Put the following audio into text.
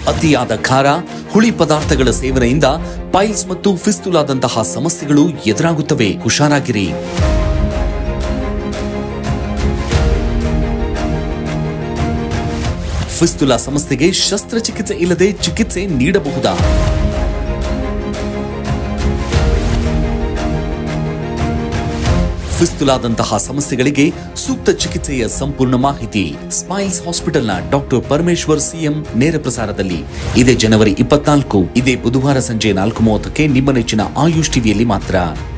ಅತಿಯಾದ ಖಾರ ಹುಳಿ ಪದಾರ್ಥಗಳ ಸೇವನೆಯಿಂದ ಪೈಲ್ಸ್ ಮತ್ತು ಫಿಸ್ತುಲಾದಂತಹ ಸಮಸ್ಯೆಗಳು ಎದುರಾಗುತ್ತವೆ ಹುಷಾರಾಗಿರಿ ಫಿಸ್ತುಲಾ ಸಮಸ್ಯೆಗೆ ಶಸ್ತ್ರಚಿಕಿತ್ಸೆ ಇಲ್ಲದೆ ಚಿಕಿತ್ಸೆ ನೀಡಬಹುದಾ ಫಿಸ್ತುಲಾದಂತಹ ಸಮಸ್ಯೆಗಳಿಗೆ ಸೂಕ್ತ ಚಿಕಿತ್ಸೆಯ ಸಂಪೂರ್ಣ ಮಾಹಿತಿ ಸ್ಮೈಲ್ಸ್ ಹಾಸ್ಪಿಟಲ್ನ ಡಾಕ್ಟರ್ ಪರಮೇಶ್ವರ್ ಸಿಎಂ ನೇರ ಪ್ರಸಾರದಲ್ಲಿ ಇದೇ ಜನವರಿ ಇಪ್ಪತ್ನಾಲ್ಕು ಇದೇ ಬುಧವಾರ ಸಂಜೆ ನಾಲ್ಕು ಮೂವತ್ತಕ್ಕೆ ನಿಮ್ಮ ನೆಚ್ಚಿನ ಆಯುಷ್ ಟಿವಿಯಲ್ಲಿ ಮಾತ್ರ